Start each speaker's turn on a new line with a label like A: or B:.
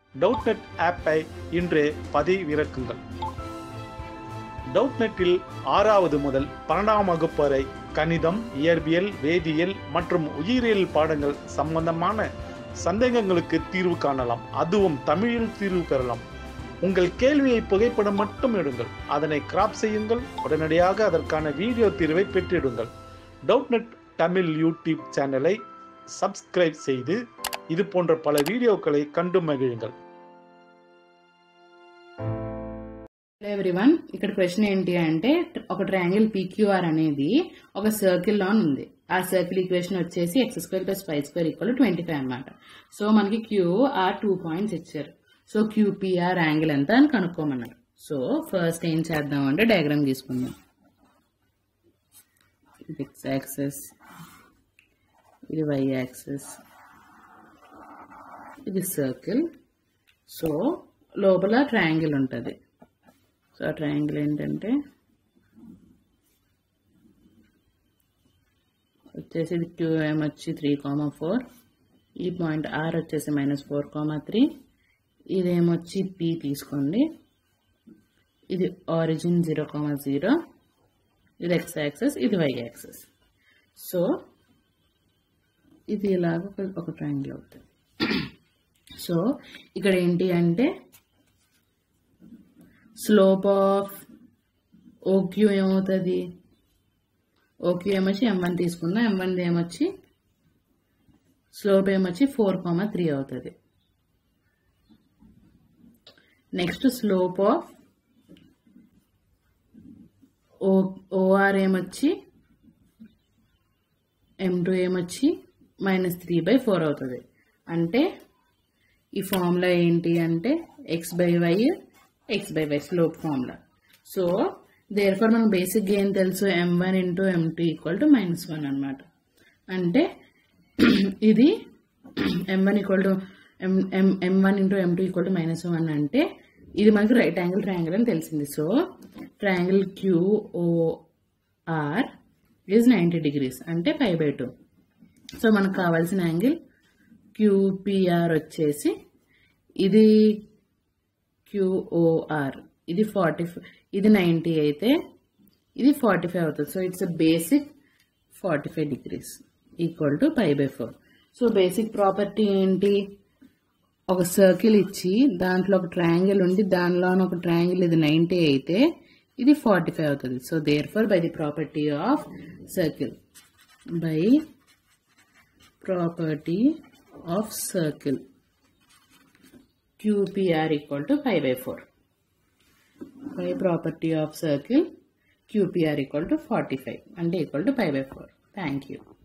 A: டவுட்நெட் ஆப்பை இன்றே பதிவிறக்குங்கள் டவுட்நெட்டில் ஆறாவது முதல் பன்னெண்டாம் வகுப்பு வரை கணிதம் இயற்பியல் வேதியியல் மற்றும் உயிரியல் பாடங்கள் சம்பந்தமான சந்தேகங்களுக்கு தீர்வு காணலாம் அதுவும் தமிழில் தீர்வு பெறலாம் உங்கள் கேள்வியை புகைப்படம் மட்டும் எடுங்கள் அதனை கிராப் செய்யுங்கள் உடனடியாக அதற்கான வீடியோ தீர்வை பெற்றிடுங்கள் டவுட்நெட் தமிழ் யூடியூப் சேனலை సబ్స్క్రైబ్ செய்து இது போன்ற பல వీడియోக்களை కండు మగిழுங்கள்
B: హలో ఎవ్రీవన్ ఇక్కడ క్వశ్చన్ ఏంటి అంటే ఒక ట్రయాంగిల్ పీక్యూఆర్ అనేది ఒక సర్కిల్ లో ఉంది ఆ సర్కిల్ ఈక్వేషన్ వచ్చేసి x square plus five square equal twenty five అనమాట సో మనకి క్యూ ఆర్ టూ పాయింట్స్ ఇచ్చారు సో క్యూపీఆర్ యాంగిల్ ఎంత అని కనుక్కోమన్నారు సో ఫస్ట్ ఏం చేద్దాం అంటే డయాగ్రామ్ తీసుకుందాం ఎక్స్ యాక్సెస్ ఇది వై యాక్సెస్ ఇది సర్కిల్ సో లోపల ట్రయాంగిల్ ఉంటుంది సో ఆ ట్రయాంగిల్ ఏంటంటే వచ్చేసి ఇది క్యూఎం వచ్చి త్రీ కామా ఫోర్ ఈ పాయింట్ ఆర్ వచ్చేసి మైనస్ ఫోర్ కామా త్రీ ఇదేమొచ్చి పి తీసుకోండి ఇది ఆరిజిన్ జీరో కామా జీరో ఇది ఎక్స్ యాక్సెస్ ఇది వై యాక్సెస్ సో ఇది ఇలాగ ఒక- ఒక ట్రయాంగిల్ అవుతుంది సో ఇక్కడ ఏంటి అంటే స్లోప్ ఆఫ్ ఓక్యూ ఏమవుతుంది ఓక్యూ ఏమొచ్చి ఎం వన్ తీసుకుందాం ఎం వన్ ఏమొచ్చి స్లోప్ ఏమొచ్చి ఫోర్ కామా త్రీ అవుతుంది next slope of O OR ఏమొచ్చి ఎం టూ ఏమొచ్చి మైనస్ త్రీ బై ఫోర్ అవుతుంది అంటే ఈ ఫార్ములా ఏంటి అంటే x by y x by y slope formula so therefore మనకు బేసిక్గా ఏం తెలుసు m one into m two equal to minus one అనమాట అంటే ఇది m one equal to m m m one into m two equal to minus one అంటే ఇది మనకి రైట్ యాంగిల్ ట్రయాంగిల్ అని తెలిసింది so triangle QOR is ninety degrees అంటే five by two so మనకు కావాల్సిన యాంగిల్ క్యూపిఆర్ వచ్చేసి ఇది క్యూఓఆర్ ఇది ఫార్టీ ఇది నైంటీ అయితే ఇది ఫార్టీ ఫైవ్ అవుతుంది so it's basic forty five degrees equal to pi by four so basic property ఏంటి ఒక సర్కిల్ ఇచ్చి దాంట్లో ఒక ట్రయాంగిల్ ఉండి దానిలో ఒక ట్రయాంగిల్ ఇది నైంటీ అయితే ఇది ఫార్టీ ఫైవ్ అవుతుంది so therefore by the property of circle by property of circle QPR equal to 5 by 4. By property of circle, QPR equal to 45 and equal to 5 by 4. Thank you.